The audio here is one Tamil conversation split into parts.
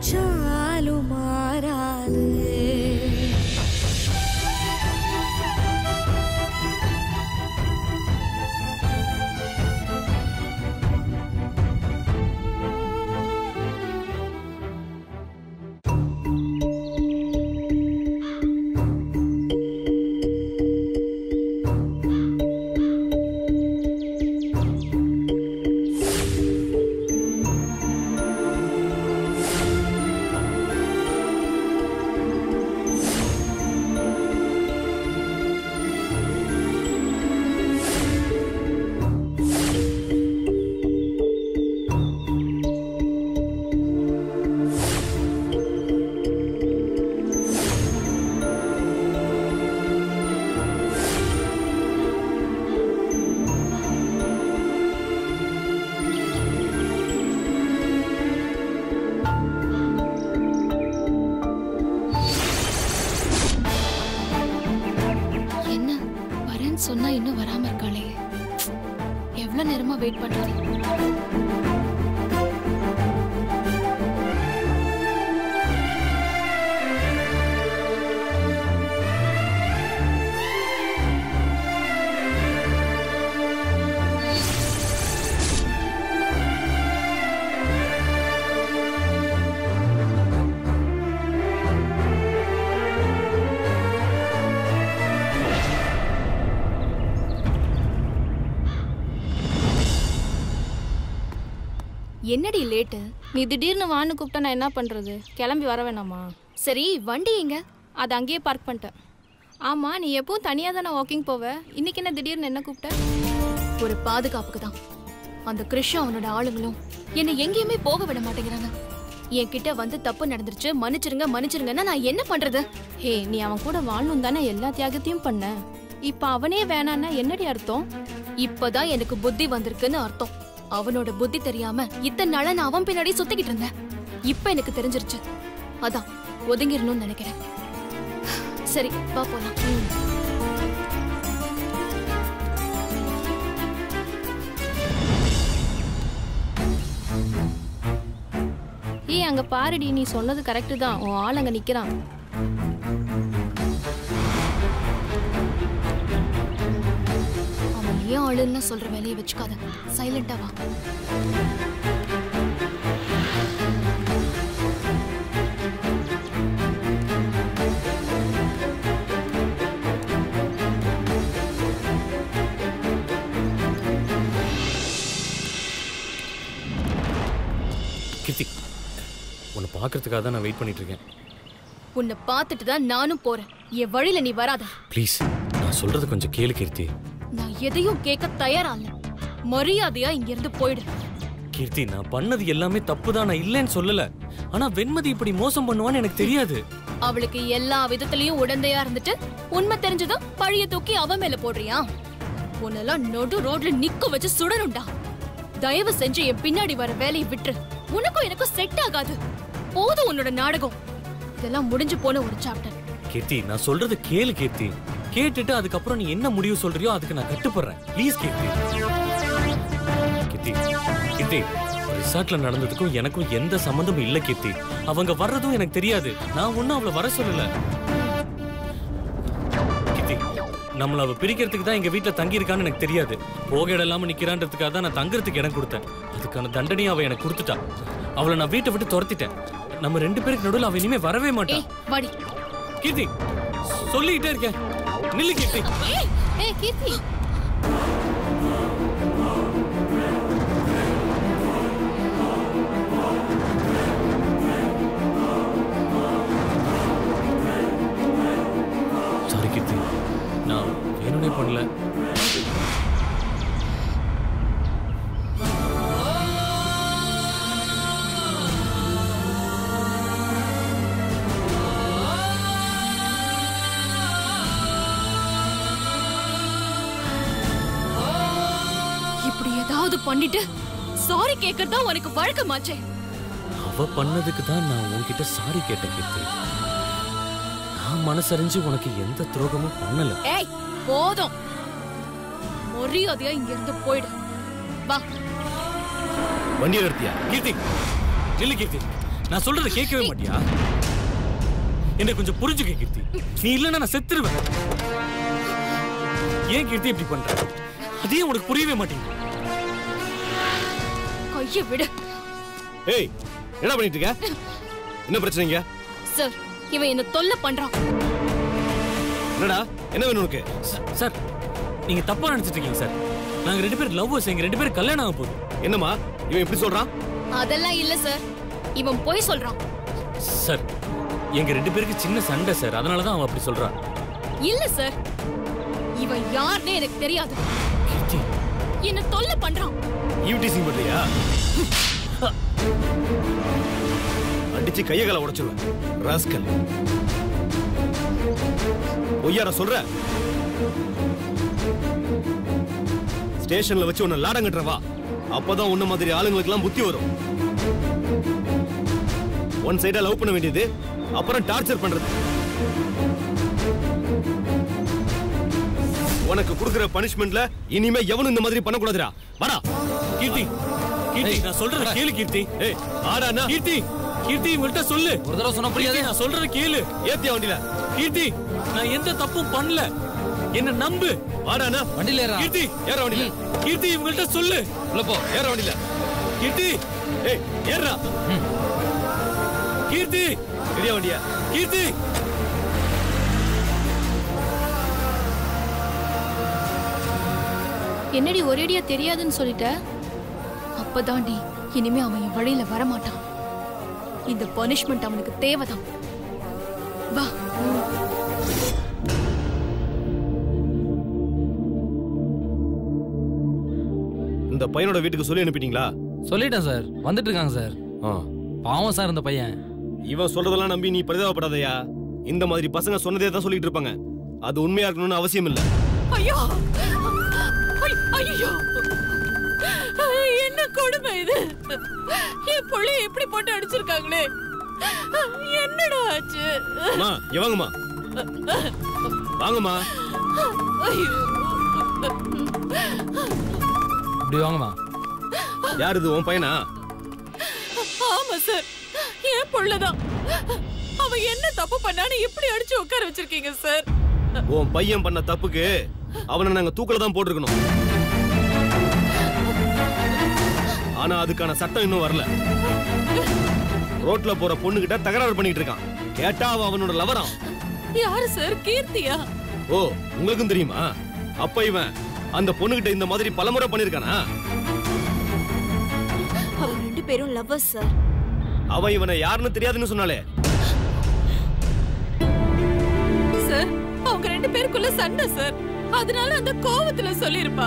வச்சாலும் மாறாது என்ன வரேன்னு சொன்னா இன்னும் வராம இருக்காளே எவ்வளவு நேரமா வெயிட் பண்றது என்னடி லேட்டு நீ திடீர்னு வான்னு கூப்பிட்டா நான் என்ன பண்றது கிளம்பி வர வேணாமா சரி வண்டி எங்க அது அங்கேயே பார்க் பண்ணிட்டேன் ஆமா நீ எப்பவும் தனியா தானே வாக்கிங் போவ இன்னைக்கு என்ன திடீர்னு என்ன கூப்பிட்ட ஒரு பாதுகாப்புக்கு தான் அந்த கிருஷ்ண அவனோட ஆளுங்களும் என்னை எங்கேயுமே போக விட மாட்டேங்கிறாங்க என்கிட்ட வந்து தப்பு நடந்துருச்சு மன்னிச்சிருங்க மன்னிச்சிருங்கன்னா நான் என்ன பண்றது ஹே நீ அவன் கூட வாழணும் தானே எல்லா தியாகத்தையும் பண்ண இப்ப அவனே வேணான்னா என்னடி அர்த்தம் இப்பதான் எனக்கு புத்தி வந்திருக்குன்னு அர்த்தம் அவனோட புத்தி தெரியாம இத்தனை நாளா நான் அவன் பின்னாடி சுத்திக்கிட்டு இருந்தேன் இப்ப எனக்கு தெரிஞ்சிருச்சு அதான் ஒதுங்கிடணும்னு நினைக்கிறேன் சரி வா போலாம் ம். ஏய் அங்க பாருடி நீ சொன்னது கரெக்டு தான் உன் ஆள் அங்க நிக்கிறான் அவன் ஏன் ஆளுன்னு சொல்ற வேலையை வச்சுக்காத சைலண்டா வா கீர்த்தி உன்னை பார்க்கறதுக்காக தான் நான் வெயிட் பண்ணிட்டு இருக்கேன் உன்னை பார்த்துட்டு தான் நானும் போறேன் என் வழியில நீ வராத ப்ளீஸ் நான் சொல்றது கொஞ்சம் கேளு கீர்த்தி நான் எதையும் கேட்க தயாரா இல்ல மரியாதையா இங்க இருந்து போயிடு கீர்த்தி நான் பண்ணது எல்லாமே தப்பு தான் நான் இல்லைன்னு சொல்லல ஆனா வெண்மதி இப்படி மோசம் பண்ணுவான்னு எனக்கு தெரியாது அவளுக்கு எல்லா விதத்திலயும் உடந்தையா இருந்துட்டு உண்மை தெரிஞ்சதும் பழிய தூக்கி அவ மேல போடுறியா உன்னெல்லாம் நடு ரோட்ல நிக்க வச்சு சுடணும்டா தயவு செஞ்சு என் பின்னாடி வர வேலையை விட்டுரு உனக்கும் எனக்கும் செட் ஆகாது போதும் உன்னோட நாடகம் இதெல்லாம் முடிஞ்சு போன ஒரு சாப்டர் கீர்த்தி நான் சொல்றது கேளு கீர்த்தி கேட்டுட்டு அதுக்கப்புறம் நீ என்ன முடிவு சொல்றியோ அதுக்கு நான் கட்டுப்படுறேன் ப்ளீஸ் கீர்த்தி கீர்த்தி கீர்த்தி ரிசார்ட்ல நடந்ததுக்கும் எனக்கும் எந்த சம்மந்தமும் இல்ல கீர்த்தி அவங்க வர்றதும் எனக்கு தெரியாது நான் ஒண்ணும் அவளை வர சொல்லல கீர்த்தி நம்மள அவ பிரிக்கிறதுக்கு தான் எங்க வீட்ல தங்கி இருக்கான்னு எனக்கு தெரியாது போக இடம் இல்லாம நிக்கிறான்றதுக்காக தான் நான் தங்குறதுக்கு இடம் கொடுத்தேன் அதுக்கான தண்டனையை அவ எனக்கு கொடுத்துட்டா அவளை நான் வீட்டை விட்டு துரத்திட்டேன் நம்ம ரெண்டு பேருக்கு நடுவில் அவ இனிமே வரவே மாட்டா ஏய் வாடி கீர்த்தி சொல்லிக்கிட்டே இருக்கேன் நில்லு கீர்த்தி ஏய் ஏய் கீர்த்தி சாரி கீர்த்தி நான் வேணும்னே பண்ணல இப்படி ஏதாவது பண்ணிட்டு சாரி கேக்குறதா உனக்கு வழக்கமாச்சே அவ பண்ணதுக்கு தான் நான் உன்கிட்ட சாரி கேட்டேன் கீர்த்தி நான் மனசறிஞ்சு உனக்கு எந்த துரோகமும் பண்ணல ஏய் போதும் மரியாதையா இங்க இருந்து போயிடு வா வண்டி நிறுத்தியா கீர்த்தி நில்லு கீர்த்தி நான் சொல்றத கேட்கவே மாட்டியா என்ன கொஞ்சம் புரிஞ்சுக்க கீர்த்தி நீ இல்லைன்னா நான் செத்துருவேன் ஏன் கீர்த்தி இப்படி பண்ற அதே உனக்கு புரியவே மாட்டேங்குது கைய விடு ஏய் என்ன பண்ணிட்டு இருக்க என்ன பிரச்சனைங்க சார் இவன் என்ன தொல்லை பண்றான் என்னடா என்ன வேணும் உனக்கு ச- சார் நீங்க தப்பா நினைச்சிட்டு இருக்கீங்க சார் நாங்க ரெண்டு பேரும் லவ்வர்ஸ் எங்க ரெண்டு பேரும் கல்யாணம் ஆக போகுது என்னம்மா இவன் இப்படி சொல்றான் அதெல்லாம் இல்ல சார் இவன் போய் சொல்றான் சார் எங்க ரெண்டு பேருக்கு சின்ன சண்டை சார் அதனால தான் அவன் அப்படி சொல்றான் இல்ல சார் இவன் யாருன்னு எனக்கு தெரியாது கீர்த்தி என்ன தொல்லை பண்றான் ஈவ்டீசிங் பண்றியா அடிச்சு கைய கால உடைச்சிருவேன் ராஸ்கல் பொய்யார சொல்ற ஸ்டேஷன்ல வச்சு உன்னை லாடம் கட்டுற வா அப்பதான் உன்ன மாதிரி ஆளுங்களுக்கெல்லாம் புத்தி வரும் ஒன் சைடா லவ் பண்ண வேண்டியது அப்புறம் டார்ச்சர் பண்றது உனக்கு கொடுக்கிற பனிஷ்மெண்ட்ல இனிமே எவனும் இந்த மாதிரி பண்ணக்கூடாதுடா வாடா கீர்த்தி கீர்த்தி நான் சொல்றத கேளு கீர்த்தி ஏய் ஆடாண்ணா கீர்த்தி கீர்த்தி இவங்கள்ட்ட சொல்லு ஒரு தடவை சொன்னா புரியாது கீர்த்தி, நான் சொல்றத கேளு ஏத்தியா வண்டியில கீர்த்தி நான் எந்த தப்பும் பண்ணல என்ன நம்பு வாடாண்ணா வண்டியில ஏறா கீர்த்தி ஏற வண்டியில கீர்த்தி இவங்கள்ட்ட சொல்லு உள்ள போ ஏற வண்டியில கீர்த்தி ஏய் ஏறா கீர்த்தி பெரிய வண்டியா கீர்த்தி என்னடி ஒரேடியா தெரியாதுன்னு சொல்லிட்ட அப்பதாண்டி இனிமே அவன் என் வழியில வரமாட்டான் இந்த பனிஷ்மெண்ட் அவனுக்கு தேவைதான் வா இந்த பையனோட வீட்டுக்கு சொல்லி அனுப்பிட்டீங்களா சொல்லிட்டேன் சார் வந்துட்டு இருக்காங்க சார் பாவம் சார் இந்த பையன் இவன் சொல்றதெல்லாம் நம்பி நீ பரிதாபப்படாதயா இந்த மாதிரி பசங்க சொன்னதே தான் சொல்லிட்டு இருப்பாங்க அது உண்மையா இருக்கணும்னு அவசியம் இல்ல ஐயோ ஐயோ என்ன கொடுமை இது என் புள்ளைய இப்படி போட்டு அடிச்சிருக்காங்களே என்னடா ஆச்சு அம்மா இங்க வாங்கம்மா வாங்கம்மா ஐயோ இப்படி வாங்கம்மா யார் இது உன் பையனா ஆமா சார் என் புள்ளதான் அவன் என்ன தப்பு பண்ணான்னு இப்படி அடிச்சு உட்கார வச்சிருக்கீங்க சார் உன் பையன் பண்ண தப்புக்கு அவனை நாங்க தூக்கல தான் போட்டிருக்கணும் ஆனா அதுக்கான சட்டம் இன்னும் வரல ரோட்ல போற பொண்ணுகிட்ட தகராறு பண்ணிட்டு இருக்கான் கேட்டா அவன் அவனோட லவராம் யாரு சார் கீர்த்தியா ஓ உங்களுக்கும் தெரியுமா அப்ப இவன் அந்த பொண்ணுகிட்ட இந்த மாதிரி பலமுறை பண்ணிருக்கானா அவங்க ரெண்டு பேரும் லவ்வர்ஸ் சார் அவன் இவனை யாருன்னு தெரியாதுன்னு சொன்னாலே சார் அவங்க ரெண்டு பேருக்குள்ள சண்டை சார் அதனால அந்த கோவத்துல சொல்லிருப்பா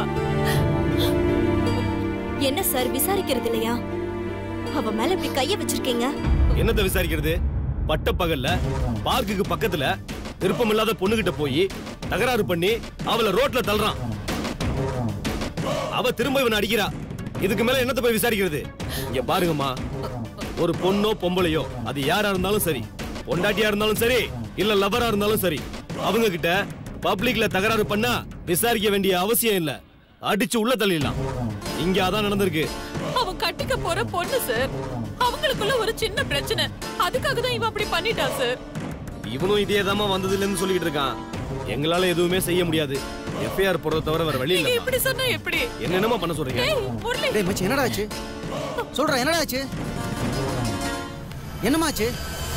என்ன சார் விசாரிக்கிறது இல்லையா அவ மேல இப்படி கைய வச்சிருக்கீங்க என்னத்த விசாரிக்கிறது பட்ட பகல்ல பார்க்குக்கு பக்கத்துல விருப்பமில்லாத பொண்ணுகிட்ட போய் தகராறு பண்ணி அவளை ரோட்ல தள்ளுறான் அவ திரும்ப இவனை அடிக்கிறா இதுக்கு மேல என்னத்த போய் விசாரிக்கிறது இங்க பாருங்கம்மா ஒரு பொண்ணோ பொம்பளையோ அது யாரா இருந்தாலும் சரி பொண்டாட்டியா இருந்தாலும் சரி இல்ல லவரா இருந்தாலும் சரி அவங்க கிட்ட பப்ளிக்ல தகராறு பண்ணா விசாரிக்க வேண்டிய அவசியம் இல்ல அடிச்சு உள்ள தள்ளிடலாம் இங்க அதான் நடந்திருக்கு அவன் கட்டிக்க போற பொண்ணு சார் அவங்களுக்குள்ள ஒரு சின்ன பிரச்சனை அதுக்காக தான் இவன் அப்படி பண்ணிட்டா சார் இவனும் இதே தாமா வந்ததுல இருந்து சொல்லிட்டு இருக்கான் எங்களால எதுவுமே செய்ய முடியாது எஃப்ஐஆர் போடுறத தவிர வேற வழி நீங்க இல்ல இப்படி சொன்னா எப்படி என்னென்னமா பண்ண சொல்றீங்க ஏய், முரளி டேய் மச்சி என்னடா ஆச்சு சொல்றா என்னடா ஆச்சு என்னமாச்சு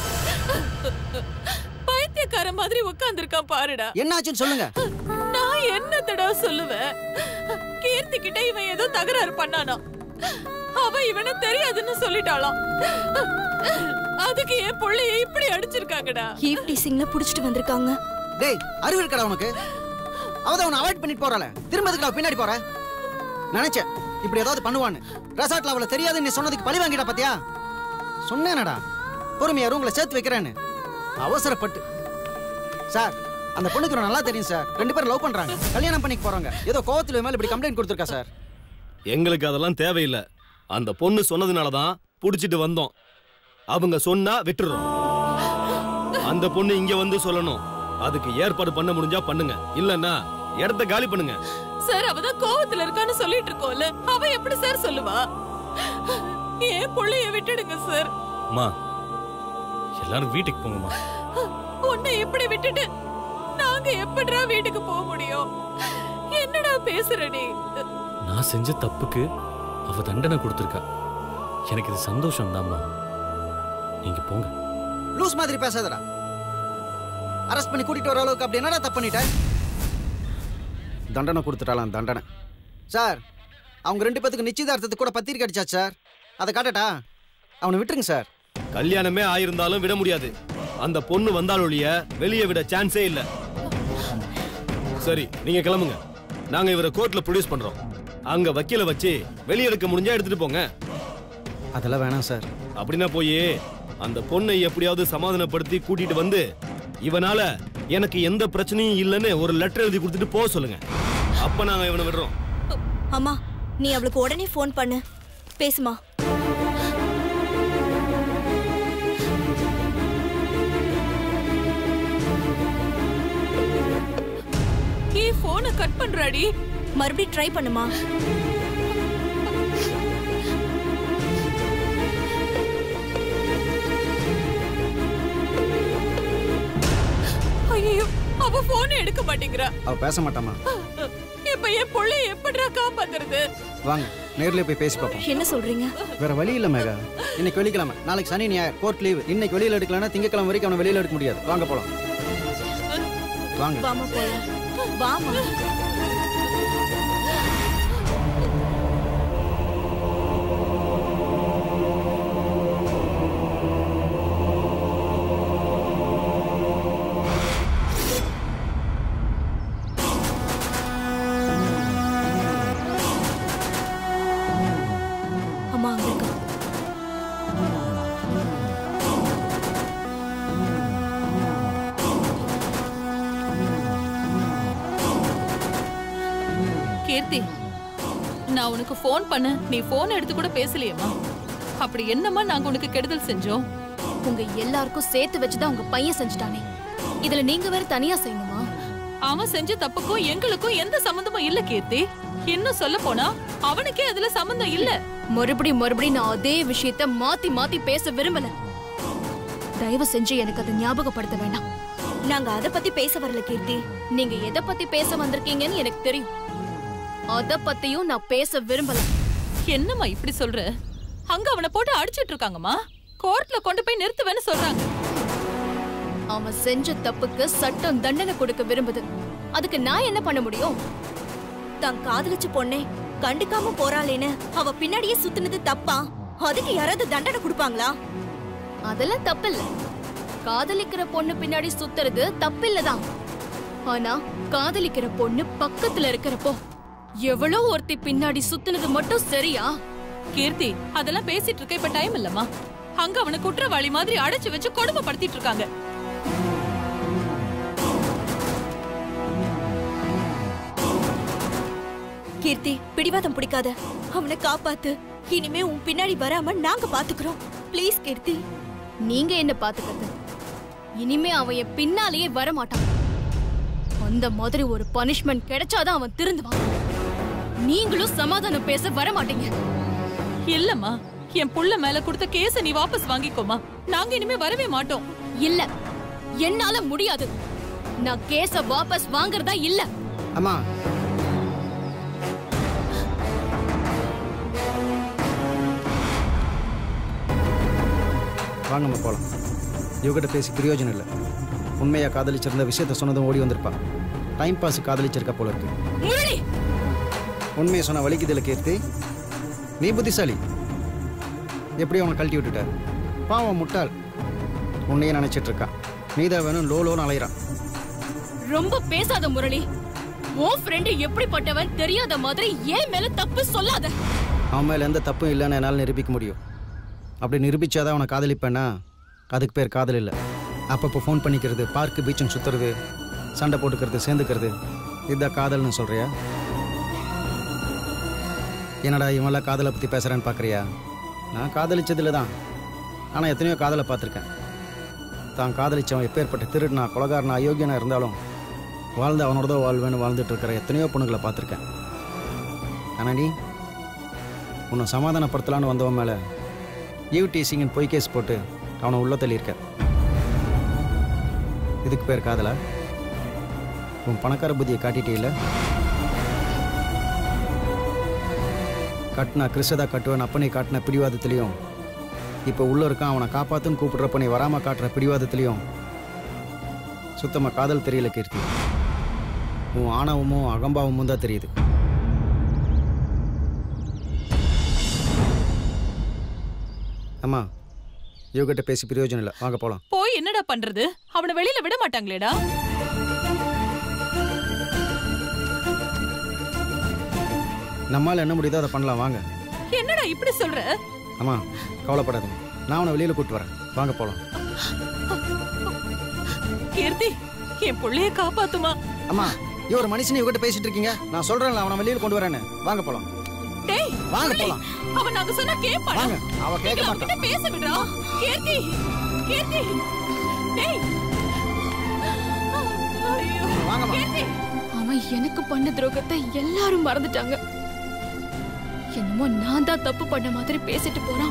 பைத்தியக்கார மாதிரி உட்கார்ந்திருக்கான் பாருடா என்னாச்சுன்னு சொல்லுங்க நான் என்ன தடவை சொல்லுவேன் கீர்த்தி கிட்ட இவன் ஏதோ தகராறு பண்ணானா அவ இவன தெரியாதுன்னு சொல்லிட்டாளாம் அதுக்கு என் புள்ளைய இப்படி அடிச்சிருக்காங்கடா ஈவ் டீசிங்ல புடிச்சிட்டு வந்திருக்காங்க டேய் அறிவு இருக்கடா உனக்கு அவதான் உன்னை அவாய்ட் பண்ணிட்டு போறாள திரும்ப எதுக்குடா பின்னாடி போற நினைச்சேன் இப்படி ஏதாவது பண்ணுவான்னு ரெசார்ட்ல அவளை தெரியாதுன்னு நீ சொன்னதுக்கு பழி வாங்கிட்டா பாத்தியா சொன்னேனடா பொறுமையா ரூம்ல சேர்த்து வைக்கிறேன்னு அவசரப்பட்டு சார் அந்த பொண்ணுக்கு எனக்கு நல்லா தெரியும் சார் ரெண்டு பேரும் லவ் பண்றாங்க கல்யாணம் பண்ணிக்க போறாங்க ஏதோ கோவத்துல மேல இப்படி கம்ப்ளைண்ட் கொடுத்துருக்கா சார் எங்களுக்கு அதெல்லாம் தேவையில்லை அந்த பொண்ணு சொன்னதுனால தான் புடிச்சிட்டு வந்தோம் அவங்க சொன்னா விட்டுறோம் அந்த பொண்ணு இங்க வந்து சொல்லணும் அதுக்கு ஏற்பாடு பண்ண முடிஞ்சா பண்ணுங்க இல்லன்னா இடத்த காலி பண்ணுங்க சார் அவதான் கோவத்துல இருக்கான்னு சொல்லிட்டு இருக்கோம்ல அவ எப்படி சார் சொல்லுவா என் புள்ளைய விட்டுடுங்க சார் அம்மா எல்லாரும் வீட்டுக்கு போங்கம்மா உன்னை இப்படி விட்டுட்டு நாங்க எப்படிடா வீட்டுக்கு போக முடியும் என்னடா பேசுற நீ நான் செஞ்ச தப்புக்கு அவ தண்டனை கொடுத்துருக்கா எனக்கு இது சந்தோஷம் தாம்மா நீங்க போங்க லூஸ் மாதிரி பேசாதடா அரெஸ்ட் பண்ணி கூட்டிட்டு வர அளவுக்கு அப்படி என்னடா தப்பு பண்ணிட்ட தண்டனை கொடுத்துட்டாலாம் தண்டனை சார் அவங்க ரெண்டு பேத்துக்கு நிச்சயதார்த்தத்துக்கு கூட பத்திரிக்கை அடிச்சாச்சு சார் அதை காட்டட்டா அவனை விட்டுருங்க சார் கல்யாணமே ஆயிருந்தாலும் விட முடியாது அந்த பொண்ணு வந்தால் ஒழிய வெளியே விட சான்ஸே இல்ல சரி நீங்க கிளம்புங்க நாங்க இவரை கோர்ட்ல ப்ரொடியூஸ் பண்றோம் அங்க வக்கீல வச்சு வெளியே எடுக்க முடிஞ்சா எடுத்துட்டு போங்க அதெல்லாம் வேணாம் சார் அப்படின்னா போய் அந்த பொண்ணை எப்படியாவது சமாதானப்படுத்தி கூட்டிட்டு வந்து இவனால எனக்கு எந்த பிரச்சனையும் இல்லைன்னு ஒரு லெட்டர் எழுதி கொடுத்துட்டு போக சொல்லுங்க அப்ப நாங்க இவனை விடுறோம் அம்மா நீ அவளுக்கு உடனே ஃபோன் பண்ணு பேசுமா ஏன் போனை கட் பண்றாடி மறுபடியும் ட்ரை பண்ணுமா ஐயோ அவ போனை எடுக்க மாட்டேங்கிறா அவ பேச மாட்டாமா இப்ப என் புள்ளைய எப்படிடா காப்பாத்துறது வாங்க நேர்லயே போய் பேசி பார்ப்போம் என்ன சொல்றீங்க வேற வழி இல்ல மேகா இன்னைக்கு வெள்ளிக்கிழமை நாளைக்கு சனி ஞாயிறு கோர்ட் லீவு இன்னைக்கு வெளியில எடுக்கலன்னா திங்கக்கிழமை வரைக்கும் அவனை வெளியில எடுக்க முடியாது வாங்க போலாம் வாங்க வாமா போலாம் வாமா அம்மா அங்க இருக்கா கீர்த்தி நான் உனக்கு ஃபோன் பண்ண நீ ஃபோன் எடுத்து கூட பேசலையேம்மா அப்படி என்னம்மா நாங்க உனக்கு கெடுதல் செஞ்சோம் உங்க எல்லாருக்கும் சேர்த்து வச்சுதான் உங்க பையன் செஞ்சுட்டானே இதுல நீங்க வேற தனியா செய்யணுமா அவன் செஞ்ச தப்புக்கும் எங்களுக்கும் எந்த சம்பந்தமும் இல்ல கீர்த்தி இன்னும் சொல்ல போனா அவனுக்கே அதுல சம்பந்தம் இல்ல மறுபடியும் மறுபடியும் நான் அதே விஷயத்த மாத்தி மாத்தி பேச விரும்பல தயவு செஞ்சு எனக்கு அதை ஞாபகப்படுத்த வேண்டாம் நாங்க அத பத்தி பேச வரல கீர்த்தி நீங்க எதை பத்தி பேச வந்திருக்கீங்கன்னு எனக்கு தெரியும் அத பத்தியும் நான் பேச விரும்பல என்னம்மா இப்படி சொல்ற அங்க அவனை போட்டு அடிச்சிட்டு இருக்காங்கம்மா கோர்ட்ல கொண்டு போய் நிறுத்துவேன்னு சொல்றாங்க அவன் செஞ்ச தப்புக்கு சட்டம் தண்டனை கொடுக்க விரும்புது அதுக்கு நான் என்ன பண்ண முடியும் தான் காதலிச்ச பொண்ணே கண்டுக்காம போறாளேன்னு அவ பின்னாடியே சுத்துனது தப்பா அதுக்கு யாராவது தண்டனை கொடுப்பாங்களா அதெல்லாம் தப்பில்ல காதலிக்கிற பொண்ணு பின்னாடி சுத்துறது தப்பில்லதான் ஆனா காதலிக்கிற பொண்ணு பக்கத்துல இருக்கிறப்போ எவ்வளோ ஒருத்தி பின்னாடி சுத்துனது மட்டும் சரியா கீர்த்தி அதெல்லாம் பேசிட்டு இருக்க இப்ப டைம் இல்லம்மா அங்க அவனை குற்றவாளி மாதிரி அடைச்சு வச்சு கொடுமைப்படுத்திட்டு இருக்காங்க கீர்த்தி பிடிவாதம் பிடிக்காத அவனை காப்பாத்து இனிமே உன் பின்னாடி வராம நாங்க பாத்துக்கிறோம் ப்ளீஸ் கீர்த்தி நீங்க என்ன பாத்துக்கிறது இனிமே அவன் என் பின்னாலேயே வர மாட்டான் அந்த மாதிரி ஒரு பனிஷ்மெண்ட் கிடைச்சாதான் அவன் திருந்துவான் நீங்களும் சமாதானம் பேச வர மாட்டீங்க இல்லம்மா என் புள்ள மேல கொடுத்த கேஸ நீ வாபஸ் வாங்கிக்கோமா நாங்க இனிமே வரவே மாட்டோம் இல்ல என்னால முடியாது நான் கேஸ வாபஸ் வாங்குறதா இல்ல அம்மா வாங்கம்மா போலாம் இவகிட்ட பேசி பிரயோஜனம் இல்லை உண்மையா காதலிச்சிருந்த விஷயத்த சொன்னதும் ஓடி வந்திருப்பா டைம் பாஸ் காதலிச்சிருக்கா போல இருக்கு முரளி உண்மையை சொன்ன வலிக்குதில்ல கீர்த்தி நீ புத்திசாலி எப்படி அவனை கழட்டி விட்டுட்ட பாவம் முட்டாள் உன்னையே நினைச்சிட்டு இருக்கா நீதான் வேணும் லோ லோன்னு அலையிறான் ரொம்ப பேசாத முரளி உன் ஃப்ரெண்டு எப்படிப்பட்டவன் தெரியாத மாதிரி ஏன் மேல தப்பு சொல்லாத அவன் மேலே எந்த தப்பும் இல்லைன்னு என்னால் நிரூபிக்க முடியும் அப்படி நிரூபிச்சாதான் அவனை காதலிப்பேன்னா அதுக்கு பேர் காதல் இல்லை அப்பப்போ ஃபோன் பண்ணிக்கிறது பார்க்கு பீச்சுன்னு சுற்றுறது சண்டை போட்டுக்கிறது சேர்ந்துக்கிறது இதுதான் காதல்னு சொல்கிறியா என்னடா இவன்லாம் காதலை பற்றி பேசுகிறேன்னு பார்க்குறியா நான் காதலிச்சதில்ல தான் ஆனால் எத்தனையோ காதலை பார்த்துருக்கேன் தான் காதலிச்சவன் எப்பேற்பட்ட திருடனா கொலகாரனா அயோக்கியனா இருந்தாலும் வாழ்ந்து அவனோட தான் வாழ்வேன்னு வாழ்ந்துட்டு இருக்கிற எத்தனையோ பொண்ணுங்களை பார்த்துருக்கேன் ஆனால் நீ உன்னை சமாதானப்படுத்தலான்னு வந்தவன் மேலே ஈவ் டீசிங்கன்னு பொய் கேஸ் போட்டு அவனை உள்ள தள்ளியிருக்க இதுக்கு பேர் காதலா உன் பணக்கார புத்தியை காட்டிட்டே இல்ல கட்டினா கிறிஸ்ததா கட்டுவன் அப்பனை காட்டின பிடிவாதத்திலையும் இப்போ உள்ள இருக்கான் அவனை காப்பாத்துன்னு கூப்பிடுறப்ப நீ வராம காட்டுற பிடிவாதத்திலையும் சுத்தமா காதல் தெரியல கீர்த்தி உன் ஆணவமும் அகம்பாவமும் தான் தெரியுது அம்மா இவகிட்ட பேசி பிரயோஜனம் இல்லை வாங்க போலாம் போய் என்னடா பண்றது அவனை வெளியில விட மாட்டாங்களேடா நம்மால் என்ன முடியுதோ அதை பண்ணலாம் வாங்க என்னடா இப்படி சொல்ற அம்மா கவலைப்படாதீங்க நான் அவனை வெளியில் கூப்பிட்டு வரேன் வாங்க போகலாம் கீர்த்தி என் புள்ளைய காப்பாத்துமா அம்மா இவ ஒரு மனுஷனை இவகிட்ட பேசிட்டு இருக்கீங்க நான் சொல்றேன்ல அவனை வெளியில் கொண்டு வரேன்னு வாங்க போகலாம் டேய் வாங்க முரளி, போலாம். அவன் நாங்க சொன்னா கேப்பாடா வாங்க அவ கேட்க நீங்க மாட்டான் அவன்கிட்ட பேச விடுறா கீர்த்தி கீர்த்தி டேய் ஐயோ வாங்கம்மா கீர்த்தி அவன் எனக்கு பண்ண துரோகத்தை எல்லாரும் மறந்துட்டாங்க என்னமோ நான் தான் தப்பு பண்ண மாதிரி பேசிட்டு போறான்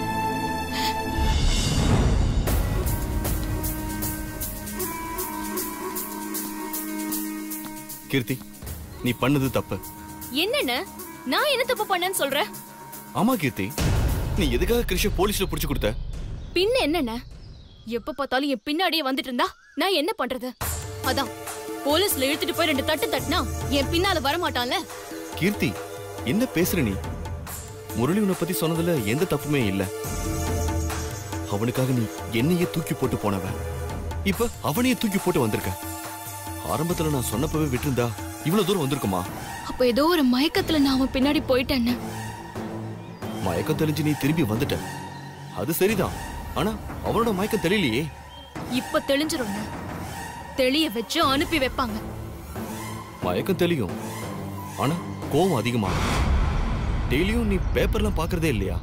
கீர்த்தி நீ பண்ணது தப்பு என்னென்ன நான் என்ன தப்பு பண்ணேன்னு சொல்ற ஆமா கீர்த்தி நீ எதுக்காக கிருஷ போலீஸ்ல புடிச்சு கொடுத்த பின்ன என்னென்ன எப்ப பார்த்தாலும் என் பின்னாடியே வந்துட்டு இருந்தா நான் என்ன பண்றது அதான் போலீஸ்ல இழுத்துட்டு போய் ரெண்டு தட்டு தட்டினா என் பின்னால வரமாட்டான்ல கீர்த்தி என்ன பேசுற நீ முரளி உன்னை பத்தி சொன்னதுல எந்த தப்புமே இல்ல அவனுக்காக நீ என்னையே தூக்கி போட்டு போனவன் இப்ப அவனையே தூக்கி போட்டு வந்திருக்க ஆரம்பத்துல நான் சொன்னப்பவே விட்டிருந்தா இவ்வளவு தூரம் வந்திருக்குமா அப்ப ஏதோ ஒரு மயக்கத்துல நான் அவன் பின்னாடி போயிட்டேன்னு மயக்கம் தெளிஞ்சு நீ திரும்பி வந்துட்ட அது சரிதான் ஆனா அவனோட மயக்கம் தெரியலையே இப்ப தெளிஞ்சிரும் தெளிய வச்சு அனுப்பி வைப்பாங்க மயக்கம் தெளியும் ஆனா கோவம் அதிகமாகும் டெய்லியும் நீ பேப்பர்லாம் பார்க்கறதே இல்லையா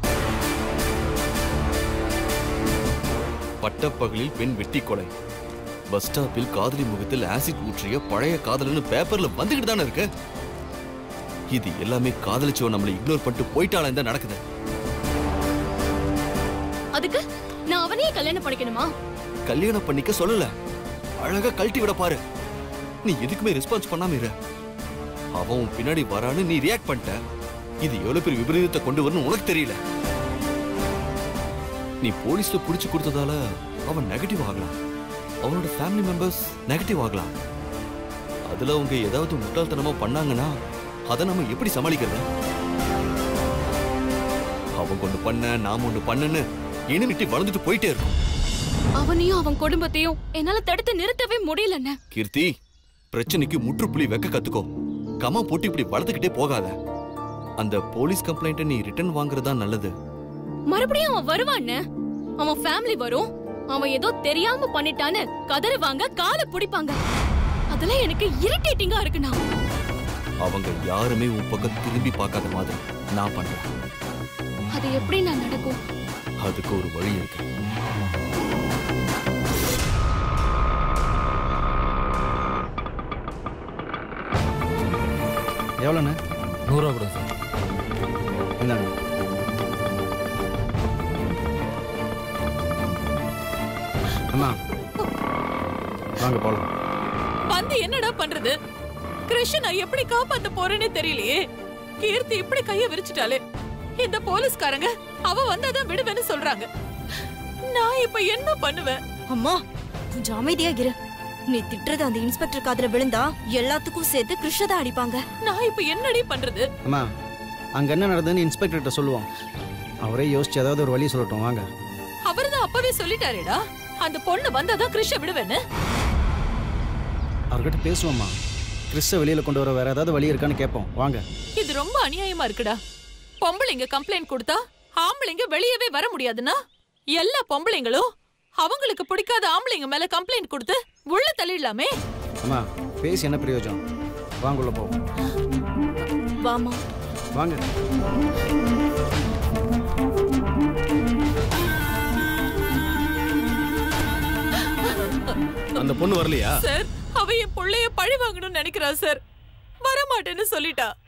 பட்டப்பகலில் பெண் வெட்டி கொலை பஸ் ஸ்டாப்பில் காதலி முகத்தில் ஆசிட் ஊற்றிய பழைய காதலன்னு பேப்பர்ல வந்துகிட்டு தானே இருக்கு இது எல்லாமே காதலிச்சவன் நம்மளை இக்னோர் பண்ணிட்டு போயிட்டாலே தான் நடக்குது அதுக்கு நான் அவனையே கல்யாணம் பண்ணிக்கணுமா கல்யாணம் பண்ணிக்க சொல்லல அழகா கழட்டி விட பாரு நீ எதுக்குமே ரெஸ்பான்ஸ் பண்ணாம இரு அவன் உன் பின்னாடி வரான்னு நீ ரியாக்ட் பண்ணிட்ட இது எவ்வளவு பெரிய விபரீதத்தை கொண்டு வரணும் உனக்கு தெரியல நீ போலீஸ்ல புடிச்சு கொடுத்ததால அவன் நெகட்டிவ் ஆகலாம் அவனோட ஃபேமிலி மெம்பர்ஸ் நெகட்டிவ் ஆகலாம் அதுல அவங்க ஏதாவது முட்டாள்தனமா பண்ணாங்கன்னா அதை நம்ம எப்படி சமாளிக்கிறது அவங்க ஒண்ணு பண்ண நாம ஒண்ணு பண்ணன்னு இனிமிட்டி வளர்ந்துட்டு போயிட்டே இருக்கும் அவனையும் அவன் குடும்பத்தையும் என்னால தடுத்து நிறுத்தவே முடியலண்ணே கீர்த்தி பிரச்சனைக்கு முற்றுப்புள்ளி வைக்க கத்துக்கோ கமா போட்டு இப்படி வளர்த்துக்கிட்டே போகாத அந்த போலீஸ் கம்ப்ளைண்ட்டை நீ ரிட்டர்ன் வாங்குறதா நல்லது மறுபடியும் அவன் வருவான்னு அவன் ஃபேமிலி வரும் அவன் ஏதோ தெரியாம பண்ணிட்டான்னு கதறுவாங்க காலை பிடிப்பாங்க அதெல்லாம் எனக்கு இரிட்டேட்டிங்கா இருக்குண்ணா அவங்க யாருமே உன் பக்கம் திரும்பி பார்க்காத மாதிரி நான் பண்றேன் அது எப்படி நான் நடக்கும் அதுக்கு ஒரு வழி இருக்கு எவ்வளோண்ணே நூறுரூவா கொடுங்க சார் இந்தாங்க அம்மா வாங்க போலாம் வந்து என்னடா பண்றது கிருஷ்ணனை எப்படி காப்பாத்த போறேன்னு தெரியலையே கீர்த்தி இப்படி கைய விரிச்சிட்டாலே இந்த போலீஸ்காரங்க அவ வந்தாதான் விடுவேன்னு சொல்றாங்க நான் இப்ப என்ன பண்ணுவேன் அம்மா கொஞ்சம் அமைதியா இரு நீ திட்டுறது அந்த இன்ஸ்பெக்டர் காதுல விழுந்தா எல்லாத்துக்கும் சேர்த்து கிருஷ்ணதா அடிப்பாங்க நான் இப்ப என்னடி பண்றது அம்மா அங்கே என்ன நடந்ததுன்னு இன்ஸ்பெக்டர்கிட்ட சொல்லுவோம் அவரே யோசிச்சு ஏதாவது ஒரு வழி சொல்லட்டும் வாங்க அவர்தான் அப்பவே சொல்லிட்டாரேடா அந்த பொண்ணு வந்தாதான் கிருஷ்ண விடுவேன்னு அவர்கிட்ட பேசுவோம்மா கிறிஸ்த வெளியில் கொண்டு வர வேற ஏதாவது வழி இருக்கான்னு கேட்போம் வாங்க இது ரொம்ப அநியாயமா இருக்குடா பொம்பளைங்க கம்ப்ளைண்ட் கொடுத்தா ஆம்பளைங்க வெளியவே வர முடியாதுன்னா எல்லா பொம்பளைங்களும் அவங்களுக்கு பிடிக்காத ஆம்பளைங்க மேல கம்ப்ளைண்ட் கொடுத்து உள்ள தள்ளிடலாமே அம்மா பேசி என்ன பிரயோஜனம் வாங்க உள்ள போவோம் வாமா வாங்க அந்த பொண்ணு வரலையா சார் அவ என் புள்ளைய பழி வாங்கணும்னு நினைக்கிறா சார் வரமாட்டேன்னு சொல்லிட்டா